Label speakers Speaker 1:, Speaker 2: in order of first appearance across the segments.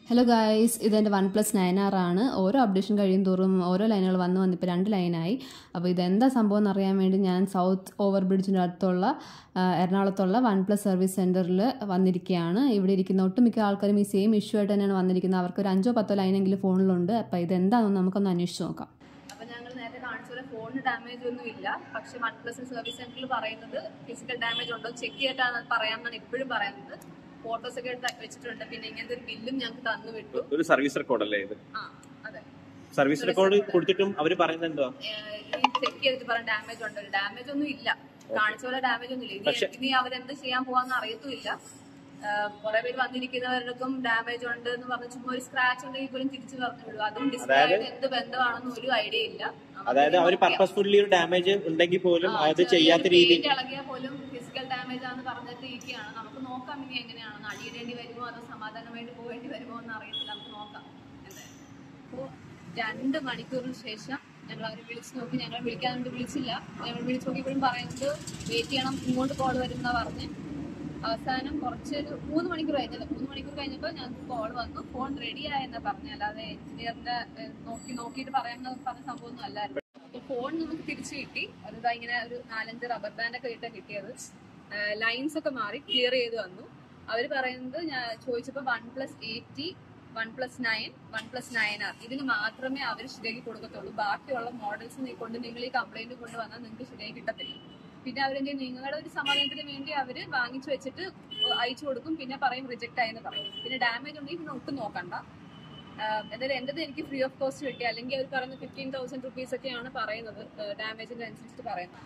Speaker 1: hello guys ഇതെൻ്റെ one plus nine R ആണ് ഓരോ അപ്ഡേഷൻ കഴിയും തോറും ഓരോ ലൈനുകൾ വന്ന് വന്നിപ്പോൾ രണ്ട് ലൈനായി അപ്പോൾ ഇതെന്താ സംഭവം എന്ന് അറിയാൻ വേണ്ടി ഞാൻ സൗത്ത് ഓവർ ബ്രിഡ്ജിൻ്റെ അടുത്തുള്ള ആ, എറണാകുളത്തുള്ള വൺ പ്ലസ് സർവീസ് സെൻറ്ററിൽ വന്നിരിക്കുകയാണ് ഇവിടെ ഇരിക്കുന്ന ഒട്ടുമിക്ക ആൾക്കാരും ഈ സെയിം ഇഷ്യൂ ആയിട്ട് തന്നെയാണ് വന്നിരിക്കുന്നത് അവർക്ക് ഒരു അഞ്ചോ പത്തോ ലൈനെങ്കിലും ഫോണിലുണ്ട് അപ്പോൾ ഇതെന്താണെന്ന് നമുക്കൊന്ന് അന്വേഷിച്ച് നോക്കാം
Speaker 2: അപ്പൊ ഞങ്ങൾ നേരത്തെ കാണിച്ച പോലെ ഫോണിന് ഡാമേജ് ഒന്നും ഇല്ല പക്ഷെ വൺ പ്ലസ് സർവീസ് സെന്ററിൽ പറയുന്നത് ഫിസിക്കൽ ഡാമേജ് ഉണ്ടോ ചെക്ക് ചെയ്തിട്ടാണ് പറയാമെന്നാണ് എപ്പോഴും പറയുന്നത് ഫോട്ടോസ് ഒക്കെ എടുത്ത് വെച്ചിട്ടുണ്ട് പിന്നെ ഇങ്ങനത്തെ ഒരു ബില്ലും ഞങ്ങൾക്ക് തന്നു വിട്ടു
Speaker 3: ഒരു സർവീസ് റെക്കോർഡ് അല്ലേ ഇത്
Speaker 2: ആ അതെ
Speaker 3: സർവീസ് റെക്കോർഡ് കൊടുത്തിട്ടും അവര് പറയുന്നത് എന്തുവാ
Speaker 2: ഏഹ് ഈ ചെക്ക് ചെയ്തിട്ട് പറയാൻ ഡാമേജ് ഉണ്ടോ ഡാമേജ് ഒന്നും ഇല്ല കാണിച്ച പോലെ ഡാമേജ് ഒന്നും ഇല്ല ഇനി ഇനി അവരെന്ത് ചെയ്യാൻ പോവാന്ന് അറിയത്തുമില്ല കുറെ പേര് വന്നിരിക്കുന്നവർക്കും ഡാമേജ് ഉണ്ട് എന്ന് പറഞ്ഞ് ചുമ്മാ ഒരു സ്ക്രാച്ച് ഉണ്ടെങ്കിൽ പോലും തിരിച്ചു പറഞ്ഞു വിടും അതും ഡിസ്പ്ലേ ആയിട്ട് എന്ത് ബന്ധമാണെന്ന് ഒരു ഐഡിയ ഇല്ല നമുക്ക്
Speaker 3: അതായത് അവര് പർപ്പസ്ഫുള്ളി ഒരു ഡാമേജ് ഉണ്ടെങ്കിൽ പോലും അത് ചെയ്യാത്ത
Speaker 2: ചെറിയൊരു
Speaker 3: രീതിയിൽ
Speaker 2: paint ഇളകിയാൽ പോലും ഫിസിക്കൽ ഡാമേജ് ആണെന്ന് പറഞ്ഞിട്ട് ഇരിക്കുകയാണ് നമുക്ക് നോക്കാം ഇനി എങ്ങനെയാണെന്ന് അടിയിടേണ്ടി വരുമോ അതോ സമാധാനമായിട്ട് പോകേണ്ടി വരുമോ എന്ന് അറിയത്തില്ല നമുക്ക് നോക്കാം എന്തായാലും അപ്പോൾ രണ്ട് മണിക്കൂറിന് ശേഷം ഞങ്ങൾ അവരെ വിളിച്ച് നോക്കി ഞങ്ങൾ വിളിക്കാൻ വേണ്ടി വിളിച്ചില്ല ഞങ്ങൾ വിളിച്ച് നോക്കിയപ്പോഴും പറയുന്നത് വെയിറ്റ് ചെയ്യണം ഇങ്ങോട്ട് കോൾ വരുന്ന പറഞ്ഞ് അവസാനം കുറച്ചൊരു മൂന്ന് മണിക്കൂർ കഴിഞ്ഞല്ലോ മൂന്ന് മണിക്കൂർ കഴിഞ്ഞപ്പോൾ ഞങ്ങൾക്ക് കോൾ വന്നു ഫോൺ റെഡി ആയെന്നാ പറഞ്ഞു അല്ലാതെ എഞ്ചിനീയറിന്റെ നോക്കി നോക്കിയിട്ട് പറയാമെന്ന് പറഞ്ഞ സംഭവമൊന്നും അല്ലായിരുന്നു അപ്പൊ ഫോൺ നമുക്ക് തിരിച്ചു കിട്ടി അതിതാ ഇങ്ങനെ ഒരു നാലഞ്ച് റബ്ബർ ബാൻഡ് ഒക്കെ ഇട്ടാ കിട്ടിയത് ലൈൻസ് ഒക്കെ മാറി ക്ലിയർ ചെയ്ത് വന്നു അവർ പറയുന്നത് ഞാൻ ചോദിച്ചപ്പോൾ one plus eighty one plus nine one plus nine R ഇതിന് മാത്രമേ അവർ ശരിയാക്കി കൊടുക്കത്തുള്ളൂ ബാക്കിയുള്ള മോഡൽസ് കൊണ്ട് നിങ്ങൾ ഈ കംപ്ലൈന്റ് കൊണ്ടുവന്നാൽ നിങ്ങൾക്ക് ശരിയായി കിട്ടത്തില്ല പിന്നെ അവരെന്റെ നിങ്ങളുടെ ഒരു സമാധാനത്തിന് വേണ്ടി അവര് വാങ്ങിച്ചു വെച്ചിട്ട് അയച്ചു കൊടുക്കും പിന്നെ പറയും റിജക്ട് ആയെന്ന് പറയും പിന്നെ ഡാമേജ് ഉണ്ടെങ്കിൽ പിന്നെ ഒട്ടും നോക്കണ്ട ആഹ് എന്തായാലും എന്റേത് എനിക്ക് ഫ്രീ ഓഫ് കോസ്റ്റ് കിട്ടി അല്ലെങ്കിൽ അവർ പറയുന്നത് ഫിഫ്റ്റീൻ തൗസൻഡ് റുപ്പീസ് ഒക്കെയാണ് പറയുന്നത് ഡാമേജിന്റെ അനുസരിച്ച് പറയുന്നത്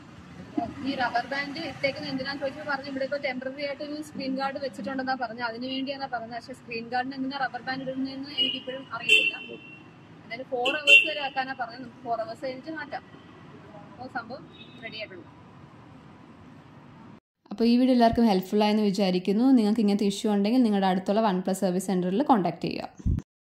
Speaker 2: ഈ റബ്ബർ ബാൻഡ് ഇട്ടേക്കുന്ന എന്തിനാന്ന് ചോദിച്ചപ്പോൾ പറഞ്ഞു ഇവിടെ ഇപ്പോൾ ടെമ്പററി ആയിട്ട് ഒരു സ്ക്രീൻ ഗാർഡ് വെച്ചിട്ടുണ്ടെന്നാ പറഞ്ഞു അതിന് വേണ്ടിയാണ് പറഞ്ഞത് പക്ഷേ സ്ക്രീൻ ഗാർഡിന് എന്തിനാ റബ്ബർ ബാൻഡ് ഇടുന്നതെന്ന് എനിക്ക് ഇപ്പോഴും അറിയില്ല എന്തായാലും ഫോർ അവേഴ്സ് വരെ ആക്കാനാ പറഞ്ഞത് നമുക്ക് ഫോർ അവേഴ്സ് കഴിഞ്ഞിട്ട് മാറ്റാം അപ്പോൾ സംഭവം റെഡി ആയിട്ടുണ്ട്
Speaker 1: അപ്പോൾ ഈ വീഡിയോ എല്ലാവർക്കും ഹെൽപ്ഫുൾ ആയെന്ന് വിചാരിക്കുന്നു നിങ്ങൾക്ക് ഇങ്ങനത്തെ ഇഷ്യൂ ഉണ്ടെങ്കിൽ നിങ്ങളുടെ അടുത്തുള്ള വൺ പ്ലസ് സർവീസ് സെൻറ്ററിൽ കോൺടാക്ട് ചെയ്യുക